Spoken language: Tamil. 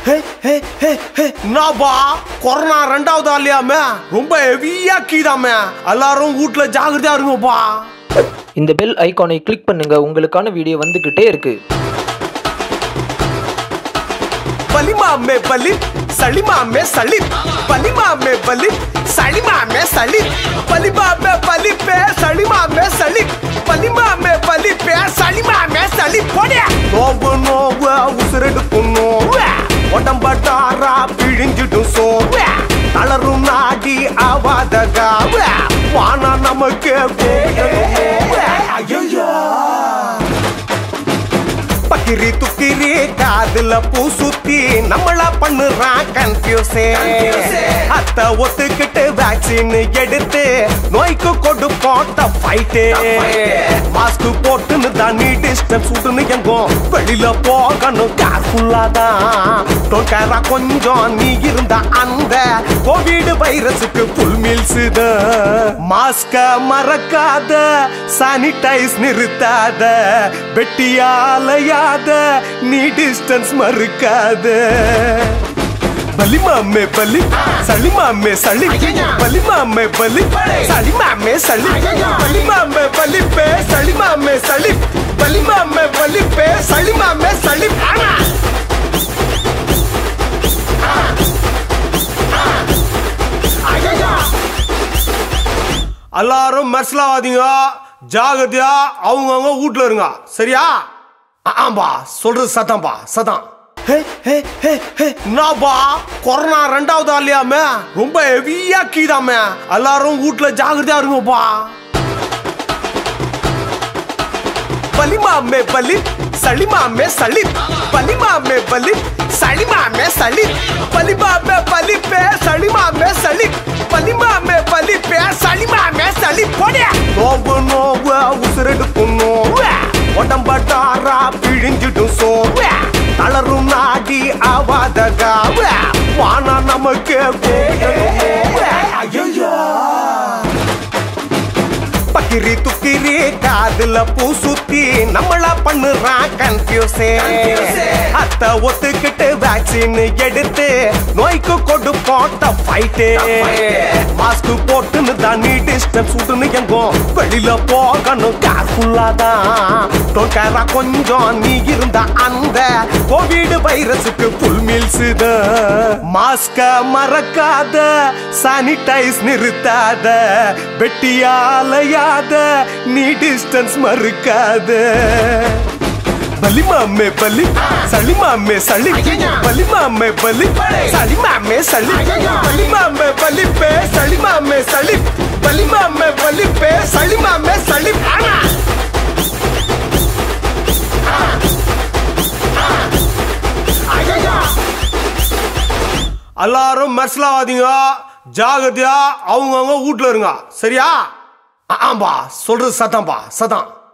என்னப்பா கொரோனா ரெண்டாவது ஆலையாமே ரொம்ப ஹெவியா கீதாமே எல்லாரும் வீட்ல ஜாகிரதையா இருங்கப்பா இந்த பெல் ஐகானை கிளிக் பண்ணுங்க உங்களுக்கான வீடியோ வந்துகிட்டே இருக்கு பலிமா மே பலி சளிமா மே சளி பலிமா மே பலி சளிமா மே சளி பலிமா மே பலி பே சளிமா மே சளி பலிமா மே பலி பே சளிமா மே சளி போடே நோவு நோவு உசுரெடுக்கும் நோவு உடம்பட்டாரா பிழிஞ்சிடும் சோவு தளரும் நாடி ஆவாத காவு வானா நமக்கு ஐயோ பக்கிரி துக்கிரி காதுல பூ சுத்தி நம்மள பண்ணுறான் கன்ஃபியூஸே அத்த ஒத்துக்கிட்டு வேக்சின் எடுத்து நோய்க்கு கொடுப்போம் ஃபைட்டு மாஸ்க் போட்டுன்னு தான் நீ டிஸ்டன்ஸ் விட்டுன்னு எங்கும் வெளியில போகணும் கேர்ஃபுல்லா தான் டோல்காரா கொஞ்சம் நீ இருந்த அந்த கோவிட் வைரஸுக்கு புல் மில்ஸ் மாஸ்க மறக்காத சானிடைஸ் நிறுத்தாத வெட்டியாலையாத நீ டிஸ்டன்ஸ் மறுக்காத பலிமாமே பலி சளிமாமே சளி பலிமாமே பலி சளிமாமே சளி பலிமாமே பலி பே சளிமாமே சளி பலிமாமே பலி பே சளிமாமே சளி ஆனா எல்லாரும் மெர்சலாவாதீங்க ஜாகிரதையா அவங்கவுங்க வீட்ல இருங்க சரியா ஆ- ஆம்பா சொல்றது சதாம்பா சதம் என்னப்பா கொரோனா ரெண்டாவது ஆலையாமே ரொம்ப ஹெவியா கீதாமே எல்லாரும் வீட்ல ஜாகிரதையா இருங்கப்பா பலிமா மே பலி சளிமா மே சளி பலிமா மே பலி சளிமா மே சளி பலிமா மே பலி பே சளிமா மே சளி பலிமா மே பலி பே சளிமா மே சளி போடே நோவு நோவு உசுரெடுக்கும் நோவு உடம்பட்டாரா பிழிஞ்சிடும் சோவு தளரும் நாடி ஆவாத காவு வானா நமக்கு ஐயோ பக்கிரி துக்கிரி காதுல பூ சுத்தி நம்மள பண்ணுறான் கன்ஃபியூஸே அத்த ஒத்துக்கிட்டு வேக்சின் எடுத்து நோய்க்கு கொடுப்போம் ஃபைட்டு மாஸ்க் போட்டுன்னு தான் நீ டிஸ்டன்ஸ் விட்டுன்னு எங்கும் வெளியில போகணும் கேர்ஃபுல்லா தான் டோல்காரா கொஞ்சம் நீ இருந்த அந்த கோவிட் வைரஸுக்கு புல் மில்ஸ் மாஸ்க மறக்காத சானிடைஸ் நிறுத்தாத வெட்டியாலையாத நீ டிஸ்டன்ஸ் மறுக்காத பலிமாமே பலி சளிமாமே சளி பலிமாமே பலி சளிமாமே சளி பலிமாமே பலி பே சளிமாமே சளி பலிமாமே பலி பே சளிமாமே சளி ஆனா எல்லாரும் மெர்சலாவாதீங்க ஜாகிரதையா அவங்கவுங்க வீட்ல இருங்க சரியா ஆ- ஆம்பா சொல்றது சதாம்பா சதம்